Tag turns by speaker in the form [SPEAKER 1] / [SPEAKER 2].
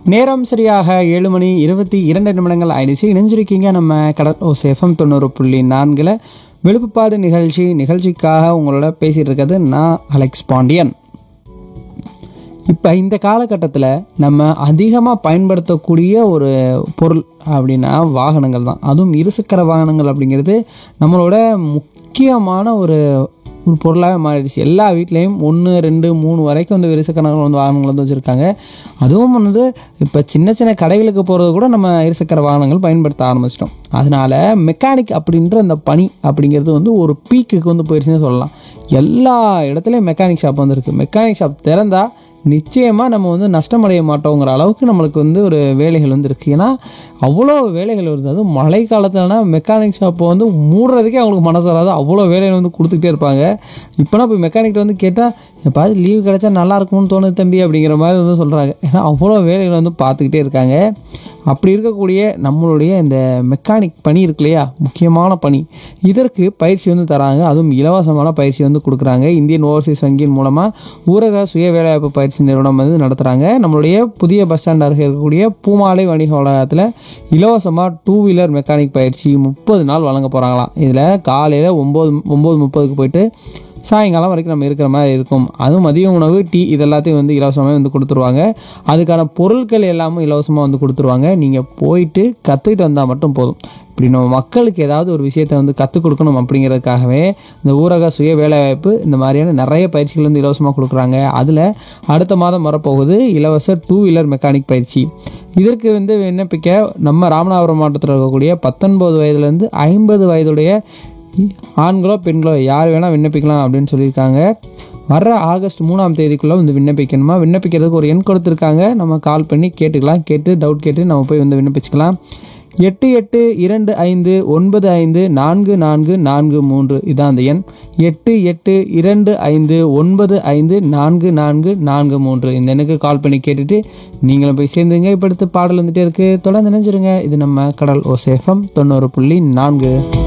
[SPEAKER 1] நேரம் சரியாக ஏழு மணி இருபத்தி இரண்டு நிமிடங்கள் ஆயிடுச்சு இணைஞ்சிருக்கீங்க நம்ம கடல் ஓ சேஃபம் தொண்ணூறு புள்ளி நான்கில் விழுப்புப்பாடு நிகழ்ச்சி நிகழ்ச்சிக்காக உங்களோட பேசிகிட்டு இருக்கிறது நான் அலெக்ஸ் பாண்டியன் இப்போ இந்த காலகட்டத்தில் நம்ம அதிகமாக பயன்படுத்தக்கூடிய ஒரு பொருள் அப்படின்னா வாகனங்கள் தான் அதுவும் இருசக்கர வாகனங்கள் அப்படிங்கிறது நம்மளோட முக்கியமான ஒரு ஒரு பொருளாகவே மாறிடுச்சு எல்லா வீட்லேயும் ஒன்று ரெண்டு மூணு வரைக்கும் வந்து இருசக்கர வந்து வாகனங்கள் வந்து வச்சுருக்காங்க அதுவும் வந்து இப்போ சின்ன சின்ன கடைகளுக்கு போகிறது கூட நம்ம இருசக்கர வாகனங்கள் பயன்படுத்த ஆரம்பிச்சிட்டோம் அதனால மெக்கானிக் அப்படின்ற அந்த பணி அப்படிங்கிறது வந்து ஒரு பீக்குக்கு வந்து போயிடுச்சுன்னு சொல்லலாம் எல்லா இடத்துலையும் மெக்கானிக் ஷாப் வந்து இருக்குது மெக்கானிக் ஷாப் திறந்தா நிச்சயமாக நம்ம வந்து நஷ்டமடைய மாட்டோங்கிற அளவுக்கு நம்மளுக்கு வந்து ஒரு வேலைகள் வந்து இருக்குது ஏன்னா அவ்வளோ வேலைகள் வருது அதுவும் மழை காலத்துலனா மெக்கானிக் ஷாப்பை வந்து மூடுறதுக்கே அவங்களுக்கு மனசு வராது அவ்வளோ வேலைகள் வந்து கொடுத்துக்கிட்டே இருப்பாங்க இப்போனா போய் மெக்கானிக்கிட்ட வந்து கேட்டால் எப்பாவது லீவு கிடைச்சா நல்லா இருக்கும்னு தோணுது தம்பி அப்படிங்கிற மாதிரி வந்து சொல்கிறாங்க ஏன்னா அவ்வளோ வேலைகள் வந்து பார்த்துக்கிட்டே இருக்காங்க அப்படி இருக்கக்கூடிய நம்மளுடைய இந்த மெக்கானிக் பணி இருக்கு இல்லையா முக்கியமான பணி இதற்கு பயிற்சி வந்து தராங்க அதுவும் இலவசமான பயிற்சி வந்து கொடுக்குறாங்க இந்தியன் ஓவர்சீஸ் வங்கியின் மூலமாக ஊரக சுய வேலைவாய்ப்பு பயிற்சி நிறுவனம் வந்து நடத்துகிறாங்க நம்மளுடைய புதிய பஸ் ஸ்டாண்ட் அருகே இருக்கக்கூடிய பூமாலை வணிக வளாகத்தில் இலவசமாக டூ வீலர் மெக்கானிக் பயிற்சி முப்பது நாள் வழங்க போகிறாங்களாம் இதில் காலையில் ஒம்பது ஒம்பது முப்பதுக்கு போயிட்டு சாயங்காலம் வரைக்கும் நம்ம இருக்கிற மாதிரி இருக்கும் அதுவும் மதிய உணவு டீ இது எல்லாத்தையும் வந்து இலவசமாக வந்து கொடுத்துருவாங்க அதுக்கான பொருட்கள் எல்லாமே இலவசமாக வந்து கொடுத்துருவாங்க நீங்கள் போயிட்டு கற்றுக்கிட்டு வந்தால் மட்டும் போதும் இப்படி நம்ம மக்களுக்கு ஏதாவது ஒரு விஷயத்தை வந்து கற்றுக் கொடுக்கணும் அப்படிங்கிறதுக்காகவே இந்த ஊரக சுய வேலைவாய்ப்பு இந்த மாதிரியான நிறைய பயிற்சிகள் வந்து இலவசமாக கொடுக்குறாங்க அதில் அடுத்த மாதம் வரப்போகுது இலவச டூ வீலர் மெக்கானிக் பயிற்சி இதற்கு வந்து விண்ணப்பிக்க நம்ம ராமநாதபுரம் மாவட்டத்தில் இருக்கக்கூடிய பத்தொன்பது வயதுலேருந்து ஐம்பது வயதுடைய ஆண்களோ பெண்களோ யார் வேணால் விண்ணப்பிக்கலாம் அப்படின்னு சொல்லியிருக்காங்க வர்ற ஆகஸ்ட் மூணாம் தேதிக்குள்ளே வந்து விண்ணப்பிக்கணுமா விண்ணப்பிக்கிறதுக்கு ஒரு எண் கொடுத்துருக்காங்க நம்ம கால் பண்ணி கேட்டுக்கலாம் கேட்டு டவுட் கேட்டு நம்ம போய் வந்து விண்ணப்பிச்சுக்கலாம் எட்டு எட்டு இரண்டு ஐந்து ஒன்பது ஐந்து நான்கு நான்கு நான்கு மூன்று இதான் அந்த எண் எட்டு எட்டு இரண்டு ஐந்து ஒன்பது ஐந்து நான்கு நான்கு நான்கு மூன்று இந்த எண்ணுக்கு கால் பண்ணி கேட்டுட்டு நீங்களும் போய் சேர்ந்துங்க இப்போ அடுத்து பாடல் வந்துட்டே இருக்குது தொடர்ந்து நினைச்சிருங்க இது நம்ம கடல் ஓ சேஃபம் தொண்ணூறு புள்ளி நான்கு